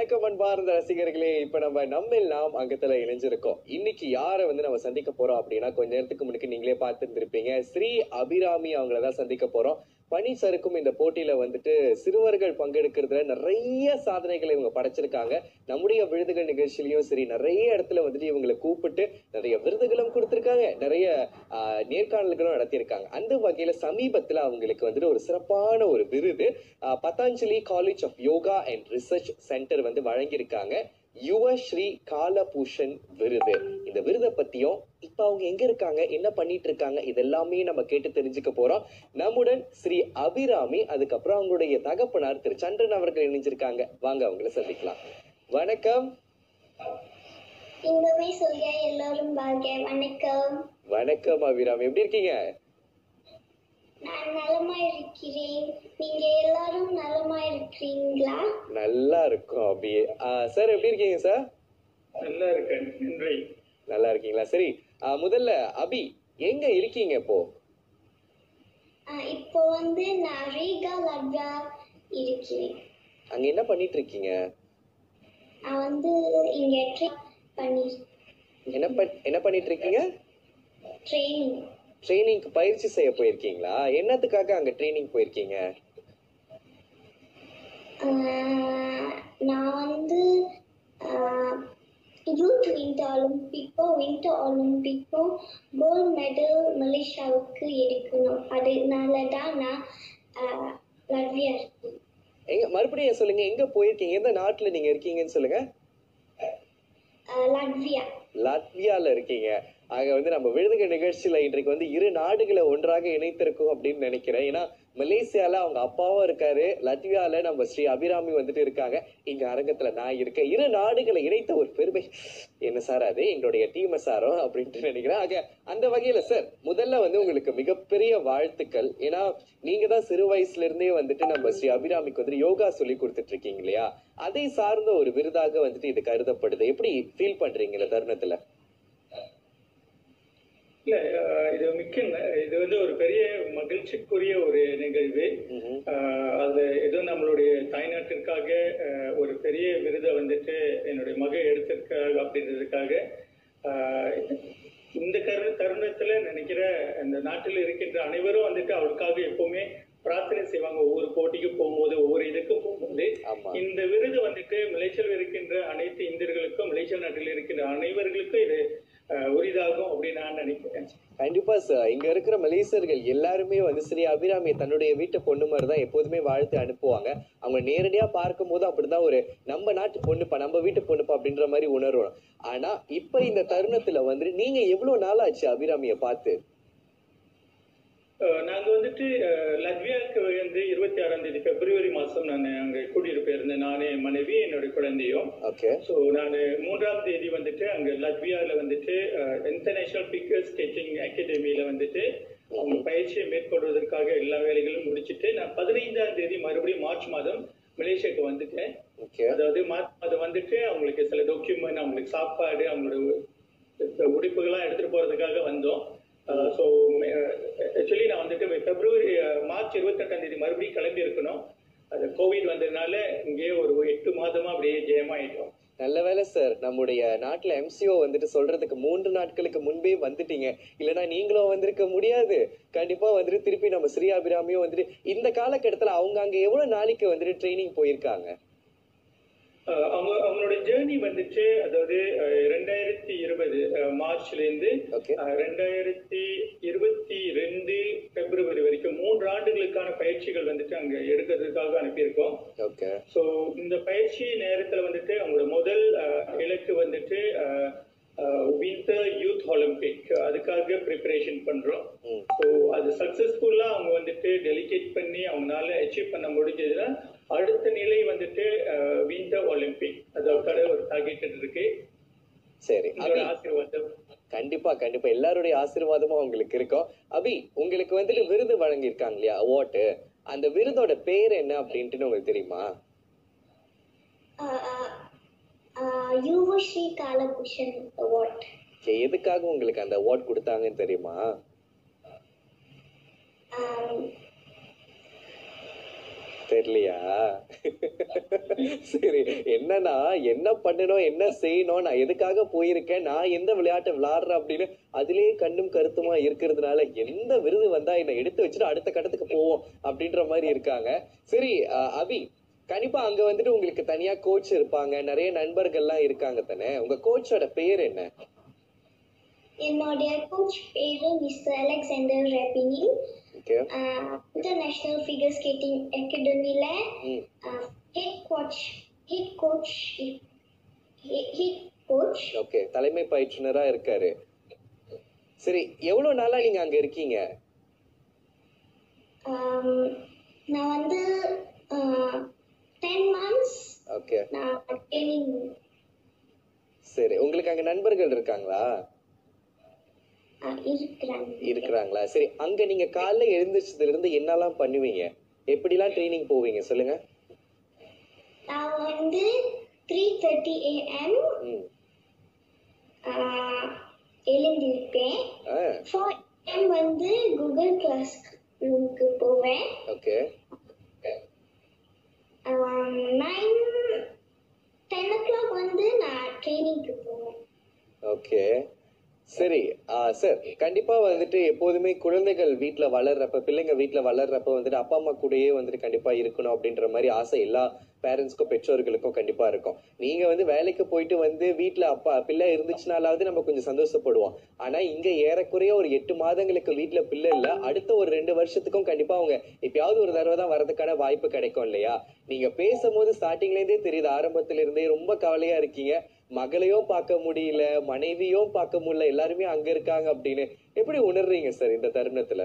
வணக்கம் அன்பார்ந்த ரசிகர்களே இப்ப நம்ம நம்மில் நாம் அங்கத்துல இணைஞ்சிருக்கோம் இன்னைக்கு யாரை வந்து நம்ம சந்திக்க போறோம் அப்படின்னா கொஞ்ச நேரத்துக்கு முன்னாடி நீங்களே பார்த்துருந்துருப்பீங்க ஸ்ரீ அபிராமி அவங்கள தான் சந்திக்க போறோம் பனி சறுக்கும் இந்த போட்டியில வந்துட்டு சிறுவர்கள் பங்கெடுக்கிறதுல நிறைய சாதனைகளை இவங்க படைச்சிருக்காங்க நம்முடைய விருதுகள் நிகழ்ச்சியிலயும் சரி நிறைய இடத்துல வந்துட்டு இவங்களை கூப்பிட்டு நிறைய விருதுகளும் கொடுத்திருக்காங்க நிறைய ஆஹ், நேர்காணல்களும் நடத்தியிருக்காங்க அந்த வகையில சமீபத்துல அவங்களுக்கு வந்துட்டு ஒரு சிறப்பான ஒரு விருது ஆஹ், Patanjali college of yoga and research centre வந்து வழங்கியிருக்காங்க யுவ ஸ்ரீ காலபூஷன் விருது இந்த விருதை பத்தியும் இப்ப அவங்க எங்க இருக்காங்க என்ன பண்ணிட்டு இருக்காங்க இதெல்லாமே நம்ம கேட்டு தெரிஞ்சுக்க போறோம் நம்முடன் ஸ்ரீ அபிராமி அதுக்கப்புறம் அவங்களுடைய தகப்பனார் திரு சந்திரன் அவர்கள் இணைஞ்சிருக்காங்க வாங்க அவங்கள சந்திக்கலாம் வணக்கம் இங்கவே சொல்க எல்லாரும் வாங்க வணக்கம் வணக்கம் அபிராமி எப்படி இருக்கீங்க நான் நலமா இருக்கிறேன் நீங்க எல்லாரும் நலமா இருக்கிறீங்களா நல்லா இருக்கும் அபி சார் எப்படி இருக்கீங்க சார் நல்லா இருக்கேன் நன்றி நல்லா இருக்கீங்களா சரி ஆஹ் முதல்ல அபி எங்க இருக்கீங்க இப்போ ஆஹ் இப்போ வந்து நான் ரீகா லட்வா இருக்கிறேன் அங்க என்ன பண்ணிட்டு இருக்கீங்க நான் வந்து இங்க ட்ரெயின் பண்ணி என்ன பண்- என்ன பண்ணிட்டு இருக்கீங்க ட்ரைனிங் ட்ரைனிங்க்கு பயிற்சி செய்ய போயிருக்கீங்களா என்னத்துக்காக அங்க ட்ரைனிங் போயிருக்கீங்க நான் வந்து யூத் வின்டர் ஒலிம்பிக்கோ வின்டர் ஒலிம்பிக்கோ கோல்ட் மெடல் மலேசியாவுக்கு எடுக்கணும் அதனால தான் நான் ஆஹ், லட்வியா இருக்கேன் எங்க மறுபடியும் சொல்லுங்க எங்க போயிருக்கீங்க எந்த நாட்டுல நீங்க இருக்கீங்கன்னு சொல்லுங்க ஆஹ், லட்வியா லாட்வியால இருக்கீங்க ஆக வந்து நம்ம விருதுகள் நிகழ்ச்சியில இன்றைக்கு வந்து இரு நாடுகளை ஒன்றாக இணைத்திருக்கோம் அப்படின்னு நினைக்கிறேன் ஏன்னா மலேசியால அவங்க அப்பாவும் இருக்காரு லட்வியால நம்ம ஸ்ரீ அபிராமி வந்துட்டு இருக்காங்க இங்க அரங்கத்துல நான் இருக்கேன் இரு நாடுகளை இணைத்த ஒரு பெருமை என்ன சார் அது எங்களுடைய டீம் சாரோ அப்படின்ட்டு நினைக்கிறேன் ஆக அந்த வகையில சார் முதல்ல வந்து உங்களுக்கு மிகப்பெரிய வாழ்த்துக்கள் ஏன்னா நீங்க தான் சிறு வயசுல இருந்தே வந்துட்டு நம்ம ஸ்ரீ அபிராமிக்கு வந்துட்டு யோகா சொல்லி கொடுத்துட்டு இருக்கீங்க இல்லையா அதை சார்ந்த ஒரு விருதாக வந்துட்டு இது கருதப்படுது எப்படி ஃபீல் பண்றீங்க இந்த தருணத்துல இல்ல அஹ், இது மிக்க ந- இது வந்து ஒரு பெரிய மகிழ்ச்சிக்குரிய ஒரு நிகழ்வு ம்ஹும். அஹ், அது ஏதோ நம்மளுடைய தாய்நாட்டிற்காக அஹ், ஒரு பெரிய விருதை வந்துட்டு என்னுடைய மக எடுத்திருக்காங்க அப்படின்றதுக்காக அஹ், இந்த கரு தருணத்துல நினைக்கிற இந்த நாட்டில் இருக்கின்ற அனைவரும் வந்துட்டு அவளுக்காக எப்பவுமே பிரார்த்தனை செய்வாங்க ஒவ்வொரு போட்டிக்கு போகும்போது ஒவ்வொரு இதுக்கு போகும்போது ஆமா இந்த விருது வந்துட்டு மலேசியாவில் இருக்கின்ற அனைத்து இந்தியர்களுக்கும் மலேசியா நாட்டில் இருக்கின்ற அனைவர்களுக்கும் இது அஹ், உரிதாகும் அப்படின்னு நான் நினைக்கிறேன் கண்டிப்பா சார் இங்க இருக்கிற மலேசியர்கள் எல்லாருமே வந்து ஸ்ரீ அபிராமி தன்னுடைய வீட்டு பொண்ணு மாதிரி தான் எப்போதுமே வாழ்த்து அனுப்புவாங்க அவங்க நேரடியா பார்க்கும் போது அப்படிதான் ஒரு நம்ம நாட்டு பொண்ணுப்பா நம்ம வீட்டு பொண்ணுப்பா அப்படின்ற மாதிரி உணர்வோம் ஆனா இப்ப இந்த தருணத்துல வந்து நீங்க எவ்வளவு நாள் ஆச்சு அபிராமிய பார்த்து அஹ், நாங்க வந்துட்டு அஹ், லட்வியாவுக்கு வந்து இருபத்தி ஆறாம் தேதி பிப்ரவரி மாசம் நான் அங்க குடியிருப்பு இருந்தேன் நானே என் மனைவி என்னுடைய குழந்தையும் ஓகே ஸோ நான் மூன்றாம் தேதி வந்துட்டு அங்க லட்வியாவில் வந்துட்டு இன்டர்நேஷனல் பிக்கர் ஸ்கெச்சிங் அகாடமியில வந்துட்டு அவங்க பயிற்சியை மேற்கொள்வதற்காக எல்லா வேலைகளும் முடிச்சிட்டு நான் பதினைந்தாம் தேதி மறுபடியும் மார்ச் மாதம் மலேசியாவுக்கு வந்துட்டேன் ஓகே அதாவது மார்ச் மாதம் வந்துட்டு அவங்களுக்கு சில டாக்குமெண்ட் அவங்களுக்கு சாப்பாடு அவங்களோட உ- உடுப்புகள்லாம் எடுத்துட்டு போறதுக்காக வந்தோம் ஸோ ஆக்சுவலி நான் வந்துட்டு பிப்ரவரி அஹ், மார்ச் இருபத்தெட்டாம் தேதி மறுபடியும் கிளம்பி இருக்கணும் அது கோவிட் வந்ததுனால இங்கேயே ஒரு எட்டு மாதமா அப்படியே ஜெயமாயிட்டோம் நல்ல வேளை சார் நம்முடைய நாட்டுல எம்சிஓ வந்துட்டு சொல்றதுக்கு மூன்று நாட்களுக்கு முன்பே வந்துட்டீங்க இல்லைன்னா நீங்களும் வந்திருக்க முடியாது கண்டிப்பா வந்துட்டு திருப்பி நம்ம ஸ்ரீ அபிராமியும் வந்துட்டு இந்த காலகட்டத்துல அவங்க அங்க எவ்வளவு நாளைக்கு வந்துட்டு ட்ரைனிங் போயிருக்காங்க அஹ் அவங்க அவங்களோட ஜேர்னி வந்துட்டு அதாவது அஹ், ரெண்டாயிரத்தி இருபது அஹ், மார்ச்ல இருந்து ஓகே அஹ், ரெண்டாயிரத்தி இருபத்தி ரெண்டு பிப்ரவரி வரைக்கும் மூன்று ஆண்டுகளுக்கான பயிற்சிகள் வந்துட்டு அங்க எடுக்கிறதுக்காக அனுப்பியிருக்கோம் ஓகே ஸோ இந்த பயிற்சி நேரத்துல வந்துட்டு அவங்களோட முதல் அஹ், இலக்கு வந்துட்டு வின்டர் யூத் ஒலிம்பிக் அதுக்காக ப்ரிப்பரேஷன் பண்றோம் ம் ஸோ அது சக்சஸ்ஃபுல்லா அவங்க வந்துட்டு டெலிகேட் பண்ணி அவங்களால அச்சீவ் பண்ண முடிஞ்சதுன்னா அடுத்த நிலை வந்துட்டு வின்டர் ஒலிம்பிக் அதற்கான ஒரு டார்கெட் இருக்கு சரி உங்களோட அபி ஆசீர்வாதம் கண்டிப்பா கண்டிப்பா எல்லாருடைய ஆசீர்வாதமும் உங்களுக்கு இருக்கும் அபி உங்களுக்கு வந்துட்டு விருது வழங்கியிருக்காங்க இல்லையா அவார்டு அந்த விருதோட பேர் என்ன அப்படின்ட்டு உங்களுக்கு தெரியுமா யுவஸ்ரீ காலபூஷன் அவார்ட் சரி, எதுக்காக உங்களுக்கு அந்த அவார்ட் கொடுத்தாங்கன்னு தெரியுமா தெரியலையா சரி என்னன்னா என்ன பண்ணணும் என்ன செய்யணும் நான் எதுக்காக போயிருக்கேன் நான் எந்த விளையாட்டை விளையாடுறேன் அப்படின்னு அதுலயே கண்ணும் கருத்துமா இருக்கிறதுனால எந்த விருது வந்தா என்னை எடுத்து வச்சுட்டு அடுத்த கட்டத்துக்கு போவோம் அப்படின்ற மாதிரி இருக்காங்க சரி அஹ், அபி கண்டிப்பா அங்க வந்துட்டு உங்களுக்கு தனியா கோச் இருப்பாங்க நிறைய நண்பர்கள்லாம் இருக்காங்க தானே உங்க கோச்சோட பேர் என்ன என்னுடைய கோச் பேரு மிஸ்டர் அலெக்சாண்டர் ரேபினி ஓகே இன்டர்நேஷ்னல் ஃபிகர் ஸ்கேட்டிங் அகாடமியில் ம் head coach head coach head coach okay தலைமை பயிற்றுனரா இருக்காரு சரி எவ்வளவு நாளா நீங்க அங்க இருக்கீங்க நான் வந்து டென் மந்த்ஸ் ஓகே நான் ட்ரைனிங் சரி உங்களுக்கு அங்க நண்பர்கள் இருக்காங்களா இருக்கிறாங்க இருக்கிறாங்களா சரி அங்க நீங்க காலைல எழுந்திரிச்சதுல இருந்து என்னெல்லாம் பண்ணுவீங்க எப்படிலாம் ட்ரைனிங் போவீங்க சொல்லுங்க நான் வந்து த்ரீ தேர்ட்டி ஏஎம் ம் எழுந்திருப்பேன் ஆ ஃபோர் ஏஎம் வந்து கூகுள் கிளாஸ் ரூமுக்கு போவேன் okay nine ten o'clock வந்து நான் ட்ரைனிங்க்கு போவேன் ஓகே சரி ஆ சார் கண்டிப்பா வந்துட்டு எப்போதுமே குழந்தைகள் வீட்ல வளர்றப்ப பிள்ளைங்க வீட்ல வளர்றப்ப வந்துட்டு அப்பா அம்மா கூடயே வந்துட்டு கண்டிப்பா இருக்கணும் அப்படின்ற மாதிரி ஆசை எல்லா பேரண்ட்ஸ்க்கும் பெற்றோர்களுக்கும் கண்டிப்பா இருக்கும் நீங்க வந்து வேலைக்கு போயிட்டு வந்து வீட்ல அப்பா பிள்ளை இருந்துச்சுனாலாவது நம்ம கொஞ்சம் சந்தோஷப்படுவோம் ஆனா இங்க ஏறக்குறைய ஒரு எட்டு மாதங்களுக்கு வீட்ல பிள்ளை இல்ல அடுத்த ஒரு ரெண்டு வருஷத்துக்கும் கண்டிப்பா அவங்க எப்பயாவது ஒரு தடவை தான் வரதுக்கான வாய்ப்பு கிடைக்கும் இல்லையா நீங்க பேசும்போது ஸ்டார்டிங்ல இருந்தே தெரியுது ஆரம்பத்துல இருந்தே ரொம்ப கவலையா இருக்கீங்க மகளையும் பார்க்க முடியல மனைவியும் பார்க்க முடியல எல்லாருமே அங்க இருக்காங்க அப்படின்னு எப்படி உணர்றீங்க சார் இந்த தருணத்துல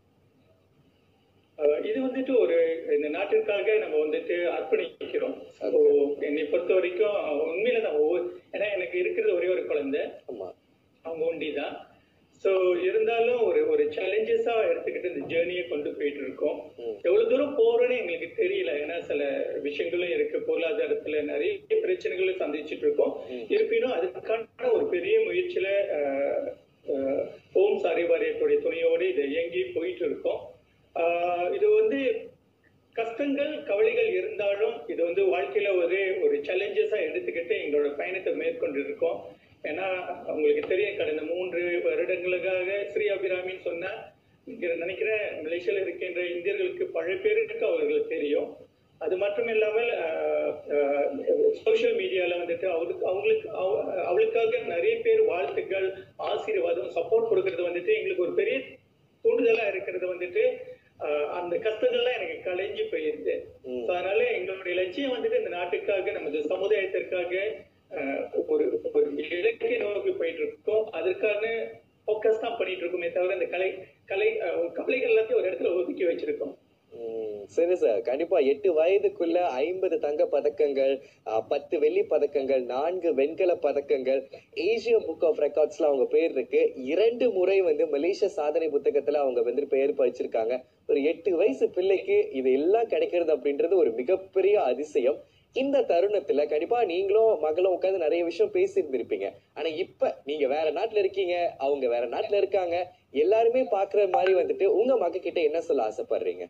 அஹ் இது வந்துட்டு ஒரு இந்த நாட்டிற்காக நம்ம வந்துட்டு அர்ப்பணிக்கிறோம் ஸோ என்னை பொறுத்த வரைக்கும் உண்மையில தான் ஒவ்வொரு ஏன்னா எனக்கு இருக்கிறது ஒரே ஒரு குழந்தை ஆமா அவங்க ஒண்டி தான் ஸோ இருந்தாலும் ஒரு ஒரு சேலஞ்சஸா எடுத்துக்கிட்டு இந்த ஜேர்னியை கொண்டு போயிட்டு இருக்கோம் ம். எவ்வளவு தூரம் போறோம்னு எங்களுக்கு தெரியல ஏன்னா சில விஷயங்களும் இருக்கு பொருளாதாரத்துல நிறைய பிரச்சனைகளை சந்திச்சுட்டு இருக்கோம் ம். இருப்பினும் அதுக்கான ஒரு பெரிய முயற்சியில அஹ், அஹ், ஓம் சாரி வாரியத்துடைய துணையோடு இதை இயங்கி போயிட்டு இருக்கோம் ஆஹ் இது வந்து கஷ்டங்கள் கவலைகள் இருந்தாலும் இது வந்து வாழ்க்கையில ஒரு ஒரு சேலஞ்சஸா எடுத்துக்கிட்டு எங்களோட பயணத்தை மேற்கொண்டு இருக்கோம் ஏன்னா உங்களுக்கு தெரியும் கடந்த மூன்று வருடங்களுக்காக ஸ்ரீ அபிராமின்னு சொன்னா இங்க நினைக்கிற மலேசியால இருக்கின்ற இந்தியர்களுக்கு பல பேருக்கு அவர்களுக்கு தெரியும் அது மட்டும் இல்லாமல் சோஷியல் மீடியால வந்துட்டு அவருக்கு அவங்களுக்கு அவ- அவளுக்காக நிறைய பேர் வாழ்த்துக்கள் ஆசீர்வாதம் சப்போர்ட் கொடுக்கறது வந்துட்டு எங்களுக்கு ஒரு பெரிய தூண்டுதலா இருக்கிறது வந்துட்டு ஆஹ் அந்த கஷ்டங்கள்லாம் எனக்கு கலைஞ்சு போயிருது ம். So, அதனால எங்களுடைய லட்சியம் வந்துட்டு இந்த நாட்டுக்காக நமது சமுதாயத்திற்காக ஆஹ் ஒரு ஒரு இலக்கை நோக்கி போயிட்டு இருக்கோம் அதற்கான ஃபோக்கஸ் தான் பண்ணிட்டு இருக்கோமே தவிர இந்த கலை கலை ஆஹ் கவலைகள் எல்லாத்தையும் ஒரு இடத்துல ஒதுக்கி வச்சிருக்கோம் ம், சரி சார் கண்டிப்பா எட்டு வயதுக்குள்ள ஐம்பது தங்க பதக்கங்கள் அஹ், பத்து வெள்ளி பதக்கங்கள் நான்கு வெண்கல பதக்கங்கள் ஏசியா புக் ஆஃப் ரெக்கார்ட்ஸ்ல அவங்க பேர் இருக்கு இரண்டு முறை வந்து மலேசிய சாதனை புத்தகத்துல அவங்க வந்து பெயர் பதிச்சிருக்காங்க ஒரு எட்டு வயசு பிள்ளைக்கு இது எல்லாம் கிடைக்கிறது அப்படின்றது ஒரு மிகப்பெரிய அதிசயம் இந்த தருணத்துல கண்டிப்பா நீங்களும் மகளும் உட்கார்ந்து நிறைய விஷயம் பேசியிருந்திருப்பீங்க ஆனா இப்ப நீங்க வேற நாட்டுல இருக்கீங்க அவங்க வேற நாட்டுல இருக்காங்க எல்லாருமே பாக்குற மாதிரி வந்துட்டு உங்க மக கிட்ட என்ன சொல்ல ஆசைப்படுறீங்க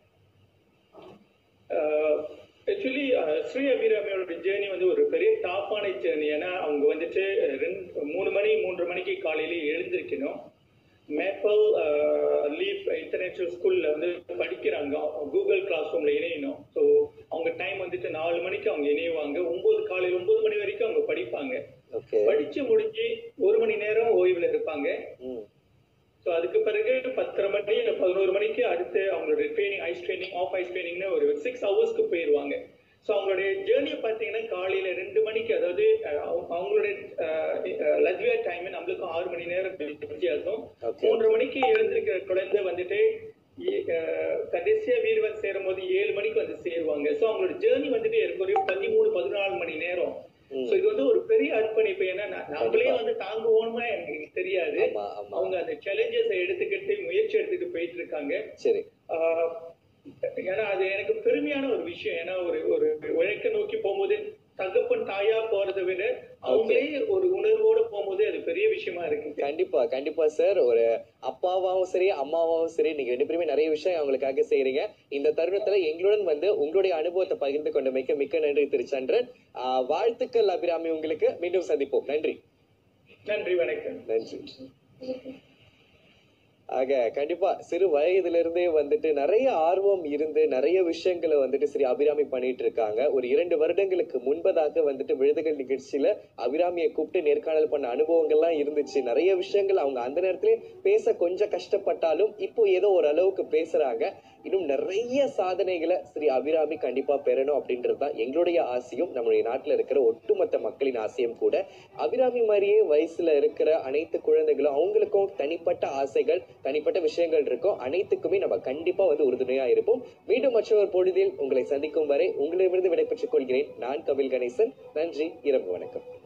ஆக்சுவலி ஸ்ரீ அபிராமியோட ஜேர்னி வந்து ஒரு பெரிய டாப்பான ஜேர்னி ஏன்னா அவங்க வந்துட்டு அஹ், ரெண்டு மூணு மணி மூன்று மணிக்கு காலையில எழுந்திருக்கணும் மேப்பல் லீஃப் இன்டர்நேஷனல் ஸ்கூல்ல வந்து படிக்கிறாங்க கூகுள் கிளாஸ் ரூம்ல இணையணும் ஸோ அவங்க டைம் வந்துட்டு நாலு மணிக்கு அவங்க இணையுவாங்க ஒன்பது காலையில் ஒன்பது மணி வரைக்கும் அவங்க படிப்பாங்க ஓகே படிச்சு முடிஞ்சு ஒரு மணி நேரம் ஓய்வுல இருப்பாங்க ம் ஸோ அதுக்கு பிறகு பத்தரை மணி இல்ல பதினோரு மணிக்கு அடுத்து அவங்களோட training ice training of ice ட்ரைனிங்னு ஒரு சிக்ஸ் ஹவர்ஸ்க்கு போயிடுவாங்க ஸோ அவங்களுடைய ஜேர்னியை பார்த்தீங்கன்னா காலையில ரெண்டு மணிக்கு அதாவது அஹ், அவங்க- அவங்களுடைய லஜ்வியா டைம் நம்மளுக்கு ஆறு மணி நேரம் வித்தியாசம் Okay. மூன்று மணிக்கு எழுந்திருக்கிற குழந்தை வந்துட்டு ஏ- அஹ், கடைசியா வீரவன் சேரும் போது ஏழு மணிக்கு வந்து சேருவாங்க ஸோ அவங்களோட ஜேர்னி வந்துட்டு ஏற்கனவே பதிமூணு பதினாலு மணி நேரம் ம். ஸோ இது வந்து ஒரு பெரிய அர்ப்பணிப்பு ஏன்னா நா- நம்மளே வந்து தாங்குவோம்னு எனக்கு தெரியாது ஆமா ஆமா அவங்க அந்த சேலஞ்சஸை எடுத்துக்கிட்டு முயற்சி எடுத்துட்டு போயிட்டு இருக்காங்க சரி ஆஹ் ஏன்னா அது எனக்கு பெருமையான ஒரு விஷயம் ஏன்னா ஒரு ஒரு உழைக்க நோக்கி போகும்போது தகப்பன் தாயா போறதை விட அவங்களே ஒரு உணர்வோட போகும்போது அது பெரிய விஷயமா இருக்கு கண்டிப்பா கண்டிப்பா கண்டிப்பா சார் ஒரு அப்பாவாவும் சரி அம்மாவாவும் சரி நீங்க ரெண்டு பேருமே நிறைய விஷயம் அவங்களுக்காக செய்றீங்க இந்த தருணத்துல எங்களுடன் வந்து உங்களுடைய அனுபவத்தை பகிர்ந்து கொண்டமைக்கு மிக்க நன்றி திருச்சந்திரன் ஆஹ் வாழ்த்துக்கள் அபிராமி உங்களுக்கு மீண்டும் சந்திப்போம் நன்றி நன்றி வணக்கம் நன்றி ஆக கண்டிப்பா சிறு வயதுல இருந்தே வந்துட்டு நிறைய ஆர்வம் இருந்து நிறைய விஷயங்களை வந்துட்டு சரி அபிராமி பண்ணிட்டு இருக்காங்க ஒரு இரண்டு வருடங்களுக்கு முன்பதாக வந்துட்டு விழுதுகள் நிகழ்ச்சியில அபிராமியை கூப்பிட்டு நேர்காணல் பண்ண அனுபவங்கள்லாம் இருந்துச்சு நிறைய விஷயங்கள் அவங்க அந்த நேரத்திலே பேச கொஞ்சம் கஷ்டப்பட்டாலும் இப்போ ஏதோ ஒரு அளவுக்கு பேசுறாங்க இன்னும் நிறைய சாதனைகளை ஸ்ரீ அபிராமி கண்டிப்பா பெறணும் அப்படின்றது தான் எங்களுடைய ஆசையும் நம்மளுடைய நாட்டுல இருக்கிற ஒட்டுமொத்த மக்களின் ஆசையும் கூட அபிராமி மாதிரியே வயசுல இருக்கிற அனைத்து குழந்தைகளும் அவங்களுக்கும் தனிப்பட்ட ஆசைகள் தனிப்பட்ட விஷயங்கள் இருக்கும் அனைத்துக்குமே நம்ம கண்டிப்பா வந்து உறுதுணையா இருப்போம் மீண்டும் மற்றொரு பொழுதில் உங்களை சந்திக்கும் வரை உங்களிடமிருந்து விடைபெற்றுக் கொள்கிறேன் நான் கபில் கணேசன் நன்றி இரவு வணக்கம்